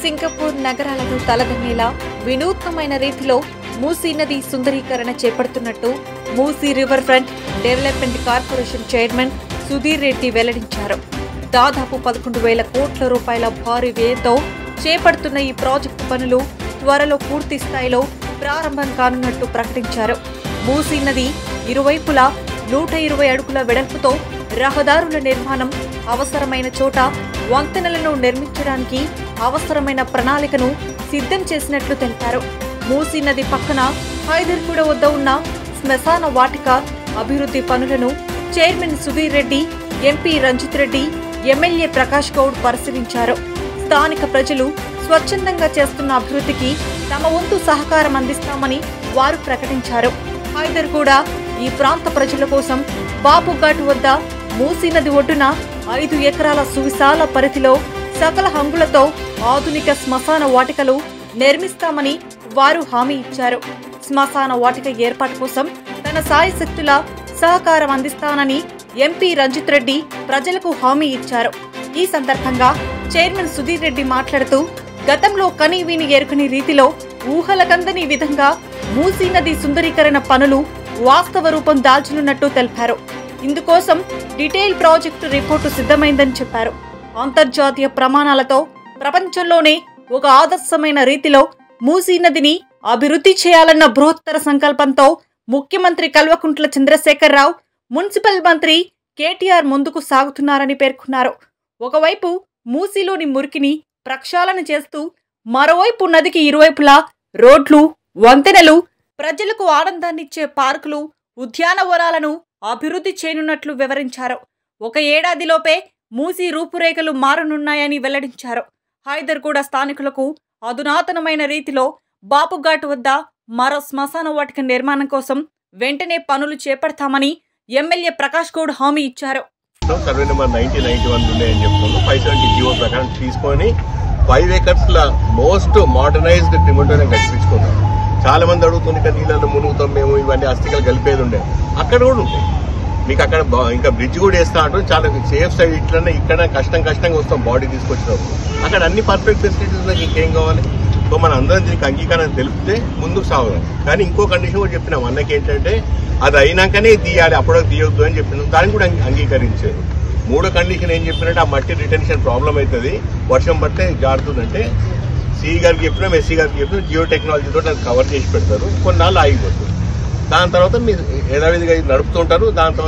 Singapore నగరాలను తలదన్నేలా వినూత్నమైన రీతిలో మూసీ నది సుందరీకరణ చేపడుతున్నట్టు Musi river front development corporation chairman Sudhir Reddy వెల్లడించారు దాదాపు పదకొండు వేల కోట్ల రూపాయల భారీ వ్యయంతో చేపడుతున్న ఈ ప్రాజెక్టు పనులు త్వరలో పూర్తి స్థాయిలో ప్రారంభం కానున్నట్టు ప్రకటించారు మూసీ నది ఇరువైపులా నూట ఇరవై అడుగుల వెడల్పుతో రహదారుల నిర్మాణం అవసరమైన చోట వంతెనలను నిర్మించడానికి అవసరమైన ప్రణాళికను సిద్ధం చేసినట్లు తెలిపారు మూసీ నది పక్కన హైదర్గూడ వద్ద ఉన్న శ్మశాన వాటిక అభివృద్ధి పనులను chairman Sudhir Reddy MP Ranjith Reddy MLA Prakash Goud పరిశీలించారు స్థానిక ప్రజలు స్వచ్ఛందంగా చేస్తున్న అభివృద్ధికి తమ వంతు సహకారం అందిస్తామని వారు ప్రకటించారు హైదర్గూడ ఈ ప్రాంత ప్రజల కోసం బాపుఘాట్ వద్ద మూసీ నది ఒడ్డున ఐదు ఎకరాల సువిశాల పరిధిలో సకల హంగులతో ఆధునిక శ్మశాన వాటికలు నిర్మిస్తామని వారు హామీ ఇచ్చారు శ్మశాన వాటిక ఏర్పాటు కోసం తన సాయశక్తుల సహకారం అందిస్తానని ఎంపీ రంజిత్ రెడ్డి ప్రజలకు హామీ ఇచ్చారు ఈ సందర్భంగా చైర్మన్ సుధీర్ రెడ్డి మాట్లాడుతూ గతంలో కని విని ఎరుకని రీతిలో ఊహలకందని విధంగా మూసీ నది సుందరీకరణ పనులు వాస్తవ రూపం దాల్చనున్నట్టు తెలిపారు ఇందుకోసం డీటెయిల్ ప్రాజెక్టు రిపోర్టు సిద్ధమైందని చెప్పారు అంతర్జాతీయ ప్రమాణాలతో ప్రపంచంలోనే ఒక ఆదర్శమైన రీతిలో మూసీ నదిని అభివృద్ధి చేయాలన్న బృహత్తర సంకల్పంతో ముఖ్యమంత్రి కల్వకుంట్ల చంద్రశేఖరరావు మున్సిపల్ మంత్రి కేటీఆర్ ముందుకు సాగుతున్నారని పేర్కొన్నారు ఒకవైపు మూసీలోని మురికిని ప్రక్షాళన చేస్తూ మరోవైపు నదికి ఇరువైపులా రోడ్లు వంతెనలు ప్రజలకు ఆనందాన్నిచ్చే పార్కులు ఉద్యానవనాలను అభివృద్ధి చేయనున్నట్లు వివరించారు ఒక ఏడాదిలోపే మూసీ రూపురేఖలు మారనున్నాయని వెల్లడించారు హైదర్గూడ స్థానికులకు అధునాతనమైన రీతిలో బాపుఘాట్ వద్ద మరో శ్మశాన వాటిక నిర్మాణం కోసం వెంటనే పనులు చేపడతామని ఎమ్మెల్యే ప్రకాష్ గౌడ్ హామీ ఇచ్చారు survey number nineteen ninety one ఉన్నాయని చెప్తున్నాను ఫైవ్ సెవెంటీ జియో ప్రకారం తీసుకొని ఫైవ్ ఏకర్స్ ల మోస్ట్ మోడర్నైజ్డ్ క్రిమిటోరియం కట్టించుకున్నాం చాలా మంది అడుగుతుంది ఇక్కడ నీళ్ళలో మునుగుతాం మేము ఇవన్నీ అస్థికలు కలిపేది ఉండే అక్కడ కూడా ఉంటాయి మీకు అక్కడ బా- ఇంకా బ్రిడ్జ్ కూడా వేస్తా అంటూ చాలా సేఫ్ సైడ్ ఇట్లనే ఇక్కడ కష్టం కష్టంగా వస్తాం బాడీ తీసుకొచ్చినప్పుడు అక్కడ అన్ని పర్ఫెక్ట్ ఫెసిలిటీస్ ఉన్నాయి ఇంకేం కావాలి సో మన అందరం దీనికి అంగీకారం తెలిపితే ముందుకు సాగుదాం కానీ ఇంకో కండిషన్ కూడా చెప్పినాం అన్నకి ఏంటంటే అది అయినాకనే తీయాలి అప్పుడో తీయొద్దు అని చెప్పినాం దాన్ని కూడా అంగీ- అంగీకరించారు మూడో కండిషన్ ఏం చెప్పినట్టే ఆ మట్టి రిటెన్షన్ ప్రాబ్లం అవుతుంది వర్షం పడితే జారుతుందంటే సిఈ గారికి చెప్పినాం ఎస్సీ గారికి చెప్పినాం జియో టెక్నాలజీతో అది కవర్ చేసి పెడతారు కొన్నాళ్ళు ఆగిపోతుంది దాని తర్వాత మీరు యథావిధిగా ఇది నడుపుతుంటారు దాని తర్వాత